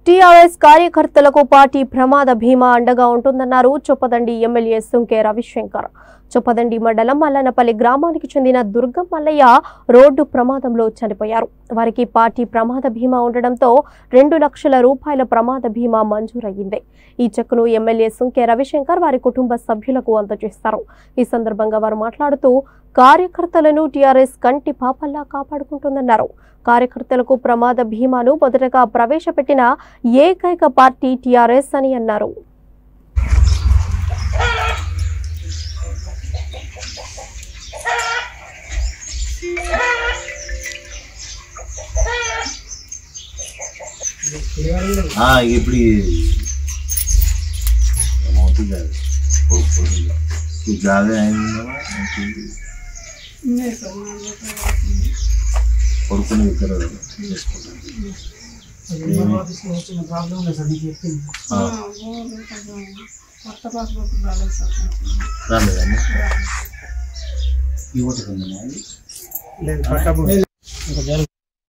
TRS కార్యకర్తలకు party ప్రమాద భీమా అండగా ఉంటుందన్నారు చొప్పదండి ఎమ్మెల్యే సుంకే రవిశంకర్ చొప్పదండి మండలం మల్లనపల్లి గ్రామానికి చెందిన దుర్గం మల్లయ్య రోడ్డు ప్రమాదంలో చనిపోయారు వారికి పార్టీ ప్రమాద భీమా ఉండడంతో రెండు లక్షల రూపాయల ప్రమాద భీమా మంజూరయ్యింది ఈ చెక్కును ఎమ్మెల్యే సుంకే రవిశంకర్ వారి కుటుంబ సభ్యులకు అందజేస్తారు ఈ సందర్భంగా వారు మాట్లాడుతూ కార్యకర్తలను టీఆర్ఎస్ కంటి పాపల్లా కాపాడుకుంటుందన్నారు కార్యకర్తలకు ప్రమాద భీమాను మొదటగా ప్రవేశపెట్టిన ఏకైక పార్టీ టీఆర్ఎస్ అని అన్నారు ఆ, ఇప్పుడు అమౌంట్ కాదు ఈ జాగా అయిందో కొడుకుని ఇద్దరు చేసుకుంటాను చిన్న ప్రాబ్లం ఉంది సార్ మీకు చెప్పింది కొత్త పాస్బుక్ రాలేదు సార్ రాలేదమ్మా లేదు పట్టా ఇంకా జరుగు